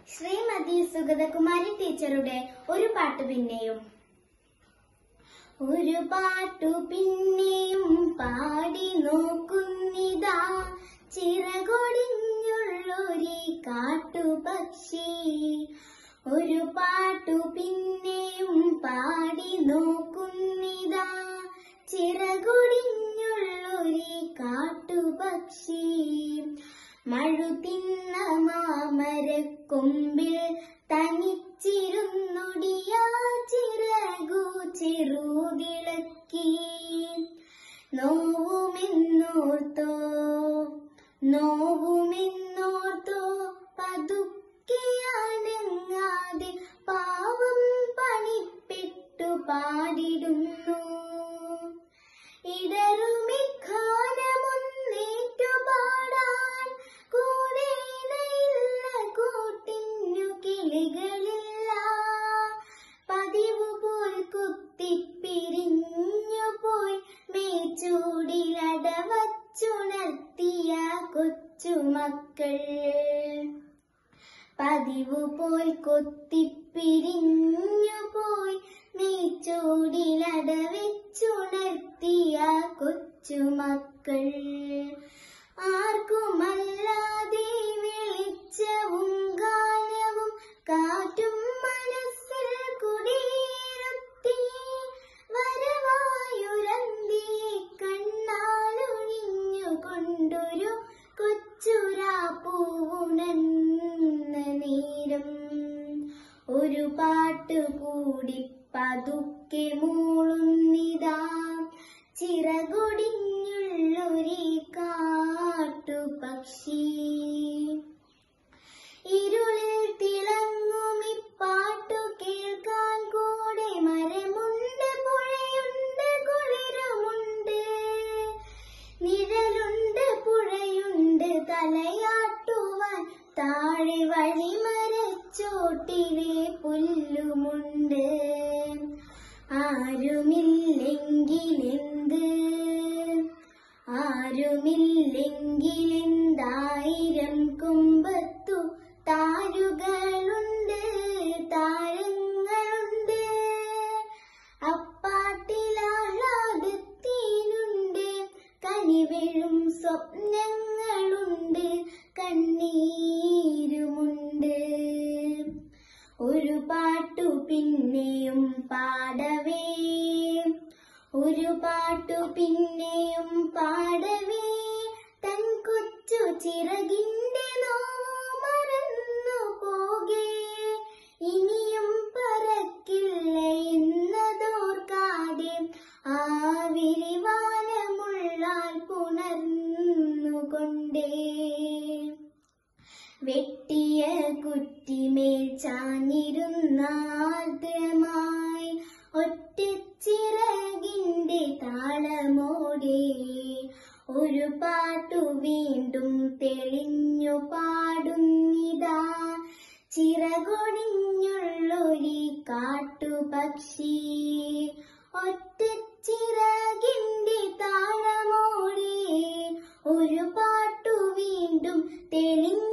ശ്രീമതി സുഗതകുമാരി ടീച്ചറുടെ ഒരു പാട്ട് പിന്നെയും ഒരു പാട്ടു പിന്നെയും പാടി നോക്കുന്നിതാ ചിറകൊടിഞ്ഞുള്ളൊരു കാട്ടുപക്ഷി ഒരു പാട്ടു പിന്നെയും പാടി നോക്കുന്നിതാ ചിറകൊടിഞ്ഞുള്ളൊരു കാട്ടുപക്ഷി മഴുതിന്ന മാമരക്കൊമ്പിൽ തനിച്ചിരുന്നൊടിയ ചിറകു ചെറുകിളക്കി നോവുമെന്നോർത്തോ നോവുമെന്നോർത്തോ പതുക്കെയാണങ്ങാതെ പാവം പണിപ്പെട്ടു പാടിടുന്നു ഇടറുമിഖാനമൊന്നേറ്റു പാടാൻ കൂടേനയില്ല കൂട്ടിന്നു കിളികളില്ല പതിവ് പോൽ കുത്തിപ്പിരിഞ്ഞു പോയി മേച്ചൂടിലടവച്ചുണർത്തിയ കൊച്ചുമക്കൾ പതിവ് പോൽ കൊത്തിപ്പിരിഞ്ഞു പോയി നീച്ചോടിലടവെച്ചുണർത്തിയ കൊച്ചുമക്കൾ ആർക്കുമല്ലാതെ വെളിച്ചവും ഗാനവും കാറ്റും മനസ്സിൽ കുടിയിരുത്തി വരവായുരന്തി കണ്ണാലൊഴിഞ്ഞുകൊണ്ടൊരു കൊച്ചുരാപ്പൂവുണന്ന നേരം ഒരു പാട്ട് കൂടി പതുക്കെ മൂളുന്നിതാ ചിറകൊടിഞ്ഞുള്ളൊരു കാട്ടുപക്ഷി ഇരുളിൽ തിളങ്ങും ഇപ്പാട്ടു കേൾക്കാൻ കൂടെ മരമുണ്ട് പുഴയുണ്ട് കുളിരമുണ്ട് നിഴലുണ്ട് പുഴയുണ്ട് തലയാട്ടുവാൻ താഴെ വഴിമരച്ചോട്ടിലെ പുല്ലുമുണ്ട് ആരുമില്ലെങ്കിലെന്ത് ആരുമില്ലെങ്കിലെന്തായിരം കൊമ്പത്തു താരുകളുണ്ട് താരങ്ങളുണ്ട് അപ്പാട്ടിലാഹ്ലാദത്തേനുണ്ട് കനിവെഴും സ്വപ്നങ്ങളുണ്ട് കണ്ണീരുമുണ്ട് ഒരു പാട്ടു പിന്നെയും പാടവേ ഒരു പാട്ടു പിന്നെയും പാടവേ തൻ കൊച്ചു ചിറകിന്റെ നോവ് മറന്നു പോകേ ഇനിയും പറക്കില്ല എന്നതോർക്കാതെ ആ വിരിവാനമുള്ളാൽ പുണർന്നുകൊണ്ടേ വെട്ടിയ കുറ്റിമേൽ ചാഞ്ഞിരുന്നാർദ്രമായി ഒറ്റച്ചിറകിന്റെ താളമോടെ ഒരു പാട്ടു വീണ്ടും തെളിഞ്ഞു പാടുന്നിതാ ചിറകൊടിഞ്ഞുള്ളൊരു കാട്ടുപക്ഷി ഒറ്റച്ചിറകിന്റെ താളമോടെ ഒരു പാട്ടു വീണ്ടും തെളിഞ്ഞു